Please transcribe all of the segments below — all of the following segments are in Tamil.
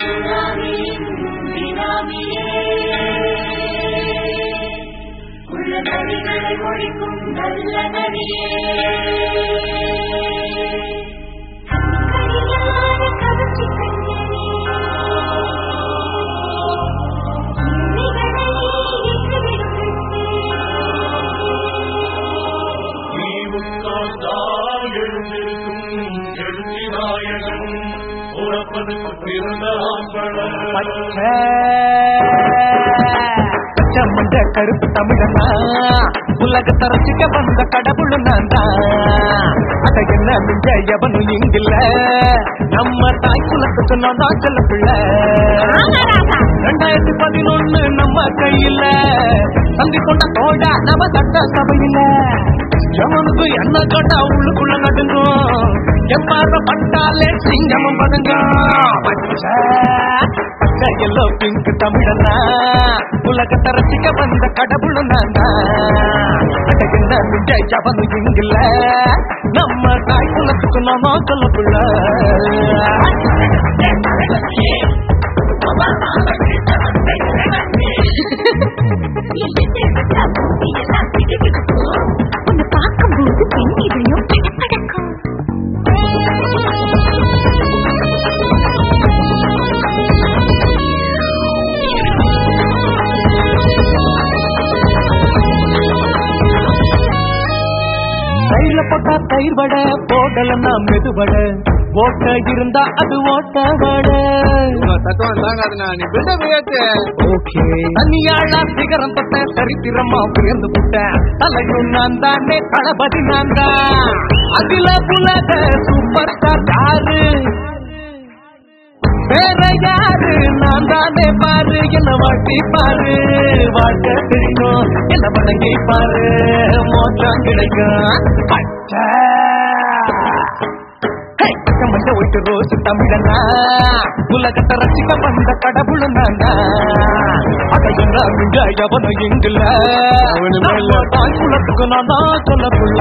சுனாமியின் சுனாமியே உள்ள நதிகளை ஒழிக்கும் நல்ல நதியே கனியான கவர்ச்சி கண்ணியே தீவுக்காத்தால் எழுந்திருக்கும் எழுச்சிநாயகன் புறப்பதுக்கு பிறந்த பச்சை பச்சை மஞ்ச கருப்பு தமிழனா உலகத்தை ரசிக்க வந்த கடவுள் நான் தான் அத என்ன மிஞ்ச எவனும் இங்கில்ல நம்ம தாய் குலத்துக்கு நான் தான் சொல்ல பிள்ளை ரெண்டாயிரத்தி பதினொன்னு நம்ம கையில சந்தி கொண்ட தோடா நம்ம சட்ட சபையில எவனுக்கு என்ன கண்டா உள்ளுக்குள்ள நடுங்கும் என் பார்வை பட்டாலே சிங்கமும் பதுங்க பச்சை பச்சை எல்லோ பிங்க் தமிழனா உலகத்தை ரசிக்க வந்த கடவுள் நான் என்ன மிஞ்ச எவனு இங்கில்ல நம்ம தாய் குலத்துக்கு நாம சொல்லக்குள்ள உன்னை பார்க்கும்போது பெண் இதயம் படபடக்கும் கையில போட்டா தயிர் வடை போடலன்னா மெதுவடை ஓட்ட இருந்தா அது ஓட்ட வடை தத்துவம் தாங்காதுண்ணா நீ பில்டப் ஏத்து ஓகே தனியாளா சிகரம் தொட்ட சரித்திரமா உயர்ந்து விட்டேன் தலையும் நான் தானே தளபதி நான் தான் அகில உலக சூப்பர் ஸ்டார் யாரு வேற யாரு நான் தானே பாரு என்ன வாழ்த்தி பாரு வாழ்க்கை தெரியும் என்ன வணங்கி பாரு மோற்றம் கிடைக்கும் பச்சை ஹே, பச்சை மஞ்ச ஒயிட்டு ரோஸ் தமிழனா உலகத்தை ரசிக்க வந்த கடவுள் நானா அதையும் நான் மிஞ்ச எவனும் இங்குல அவனுமே இல்ல. நம்ம தாய் குலத்துக்கு நான் தான் சொல்லக்குள்ள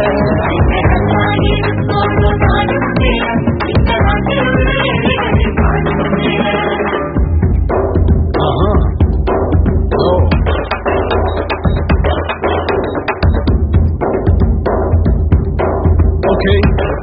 Okay.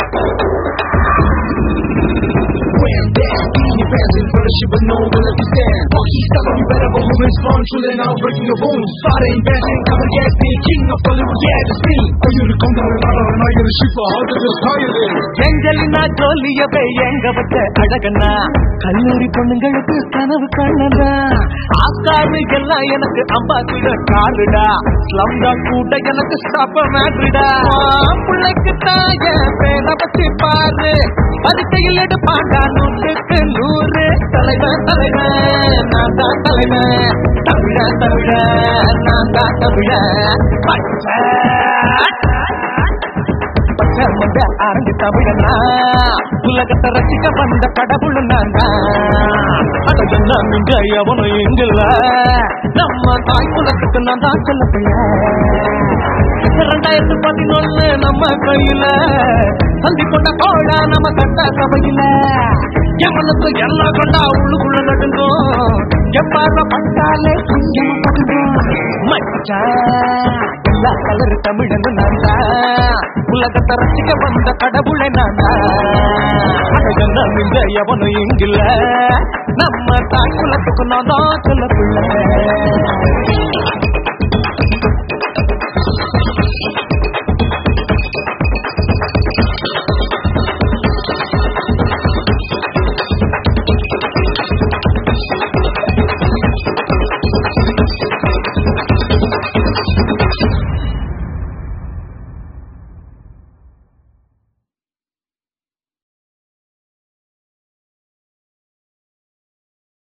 Wham, bam, being your fans in front of shit, but no one will understand. Fuck, he's telling you better, but who is fun, chilling out, breaking your bones. Fire ain't bashing, cover gas, being king of Hollywood, yeah, that's me. Are you the come down and out and I get a shit for how to just tire it? எஞ்சலினா ஜோலியவே எங்க வச்ச அழகனா கல்லூரி பொண்ணுங்களுக்கு கனவு கண்ணதா ஆஸ்காரு எல்லாம் எனக்கு அம்பாசிட காருடா ஸ்லம்டா கூட எனக்கு ஸ்டாப்ப மேட்ருடா பிள்ளைக்கு தாய பேர வச்சு பாரு பதுக்கையில் எடுப்பாண்டா நூற்றுக்கு நூறு தலைவன் தலைவன் நான் தான் தலைவன் தமிழ தமிழ நான் தான் தமிழ பச்சை பச்சை மண்ட ஆரஞ்சு தமிழனா உலகத்தை ரசிக்க வந்த கடவுள் நான் அதையும் நான் மிஞ்ச எவனும் எங்கில்ல நம்ம தாய் குலத்துக்கு நான் தான் சொல்ல பிள்ளை ரெண்டாயிரத்தி பதினொன்னு நம்ம கையில சந்தி கொண்ட கோடா நம்ம கட்ட சபையில எவனுக்கு எல்லாம் கொண்டா உள்ளுக்குள்ள நடுங்கும் எப்பார்வ பட்டாலே சிங்கம் படுங்கும் மச்சான் எல்லா கலர் தமிழன் நான்தா உலகத்தை ரசிக்க வந்த கடவுளை நான்தா அழகன்னா மிஞ்ச எவனும் இங்கில்ல நம்ம தாய் குலத்துக்கு நான் தான் சொல்ல பிள்ளை